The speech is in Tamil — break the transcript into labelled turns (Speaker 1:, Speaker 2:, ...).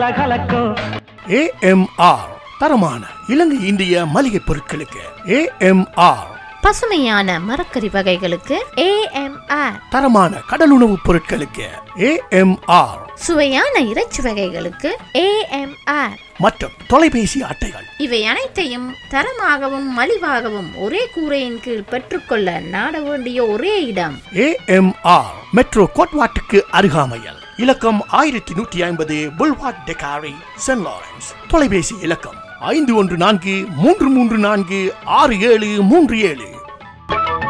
Speaker 1: கலக்கும்
Speaker 2: ஏஎம்ஆர் தரமான இலங்கை இந்திய மளிகை பொருட்களுக்கு ஏஎம்ஆர்
Speaker 3: பசுமையான மரக்கறி வகைகளுக்கு ஏஎம்ஆர்
Speaker 2: தரமான கடலுணவுப் பொருட்களுக்கு ஏஎம்ஆர்
Speaker 3: சுவையான இறைச்சி வகைகளுக்கு ஏஎம்ஆர்
Speaker 2: மற்றும் தொலைபேசி அட்டைகள்
Speaker 3: இவை அனைத்தையும் தரமாகவும் மலிவாகவும் ஒரே கூரையின் கீழ் பெற்றுக்கொள்ள நாட வேண்டிய ஒரே இடம்
Speaker 2: ஏஎம்ஆர் மெட்ரோ கோட்வாட்டுக்கு அருகாமையில் இலக்கம் ஆயிரத்தி நூற்றி ஐம்பது புல்வாட் டெகாரி சென்ட் லாரன்ஸ் தொலைபேசி இலக்கம் ஐந்து ஒன்று நான்கு மூன்று மூன்று நான்கு ஆறு ஏழு மூன்று ஏழு